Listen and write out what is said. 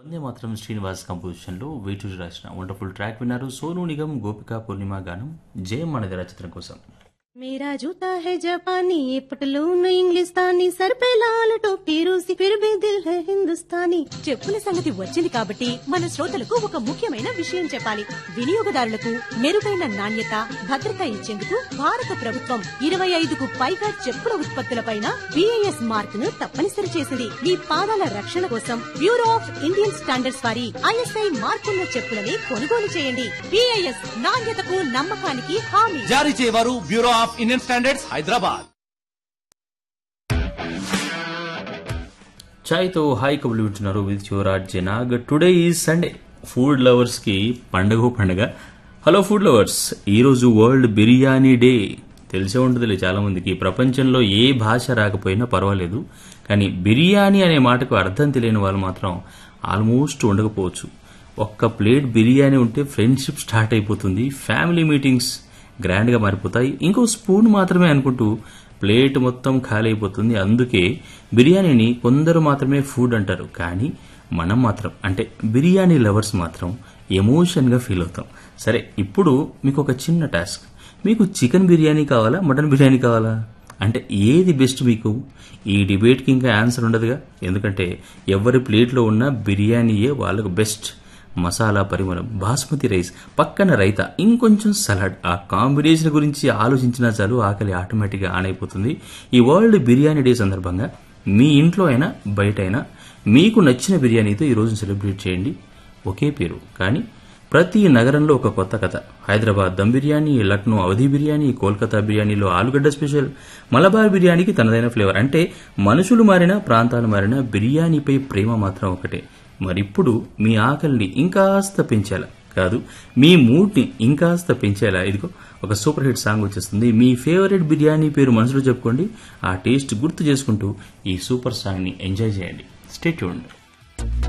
వందే మాత్రం శ్రీనివాస్ కంపోజిషన్లో వేటూరి రాసిన wonderful track విన్నారు సోను నిగమ్ గోపిక పూర్ణిమ గానం జయం అనేది రచన కోసం मेरा जूता है जापानी ये पटलून इंग्लिस्तानी सर पे लाल टोपी रूसी फिर भी दिल है हिंदुस्तानी చెప్పుల సంగతి వచ్చింది కాబట్టి మన శ్రోతలకు ఒక ముఖ్యమైన విషయం చెప్పాలి వినియోగదారులకు మెరుగైన నాణ్యత భద్రత ఇచ్చేందుకు భారత ప్రభుత్వం ఇరవై ఐదుకు పైగా చెప్పుల ఉత్పత్తులపైన బిఐఎస్ మార్క్ ను తప్పనిసరి చేసింది మీ పాదాల రక్షణ కోసం బ్యూరో ఆఫ్ ఇండియన్ స్టాండర్డ్స్ వారి ఐఎస్ఐ మార్కున్న చెప్పులని కొనుగోలు చేయండి బిఐఎస్ నాణ్యతకు నమ్మకానికి హామీ జారీ చేయవారు bureau of Indian standards Hyderabad చాయ్తో హాయ్ కబులు వింటున్నారు విత్ యువరాజ్ జనాగ్ టుడే ఈ సండే ఫుడ్ లవర్స్ కి పండగ పండగ హలో ఫుడ్ లవర్స్ ఈరోజు వరల్డ్ బిర్యానీ డే తెలిసే ఉంటుందిలే చాలా మందికి ప్రపంచంలో ఏ భాష రాకపోయినా పర్వాలేదు కానీ బిర్యానీ అనే మాటకు అర్థం తెలియని వాళ్ళు మాత్రం ఆల్మోస్ట్ ఉండకపోవచ్చు ఒక్క ప్లేట్ బిర్యానీ ఉంటే ఫ్రెండ్షిప్ స్టార్ట్ అయిపోతుంది ఫ్యామిలీ మీటింగ్స్ గ్రాండ్గా మారిపోతాయి ఇంకో స్పూన్ మాత్రమే అనుకుంటూ ప్లేట్ మొత్తం ఖాళీ అయిపోతుంది అందుకే బిర్యానీని కొందరు మాత్రమే ఫుడ్ అంటారు కానీ మనం మాత్రం అంటే బిర్యానీ లవర్స్ మాత్రం ఎమోషన్గా ఫీల్ అవుతాం సరే ఇప్పుడు మీకు ఒక చిన్న టాస్క్ మీకు చికెన్ బిర్యానీ కావాలా మటన్ బిర్యానీ కావాలా అంటే ఏది బెస్ట్ మీకు ఈ డిబేట్కి ఇంకా ఆన్సర్ ఉండదుగా ఎందుకంటే ఎవరి ప్లేట్లో ఉన్న బిర్యానీయే వాళ్ళకు బెస్ట్ మసాలా పరిమళం బాస్మతి రైస్ పక్కన రైతా ఇంకొంచెం సలాడ్ ఆ కాంబినేషన్ గురించి ఆలోచించినా చాలు ఆకలి ఆటోమేటిక్గా ఆన్ అయిపోతుంది ఈ వరల్డ్ బిర్యానీ డే సందర్భంగా మీ ఇంట్లో అయినా బయట అయినా మీకు నచ్చిన బిర్యానీతో ఈరోజు సెలబ్రేట్ చేయండి ఒకే పేరు కానీ ప్రతి నగరంలో ఒక కొత్త కథ హైదరాబాద్ దమ్ బిర్యానీ లక్నో అవధి బిర్యానీ కోల్కతా బిర్యానీలో ఆలుగడ్డ స్పెషల్ మలబార్ బిర్యానీకి తనదైన ఫ్లేవర్ అంటే మనుషులు మారినా ప్రాంతాలు మారినా బిర్యానీపై ప్రేమ మాత్రం ఒకటే మరిప్పుడు మీ ఆకలిని ఇంకాస్త పెంచేలా కాదు మీ మూడ్ని ఇంకాస్త పెంచేలా ఇదిగో ఒక సూపర్ హిట్ సాంగ్ వచ్చేస్తుంది మీ ఫేవరెట్ బిర్యానీ పేరు మనసులో చెప్పుకోండి ఆ టేస్ట్ గుర్తు చేసుకుంటూ ఈ సూపర్ సాంగ్ని ఎంజాయ్ చేయండి స్టే ట్యూన్డ్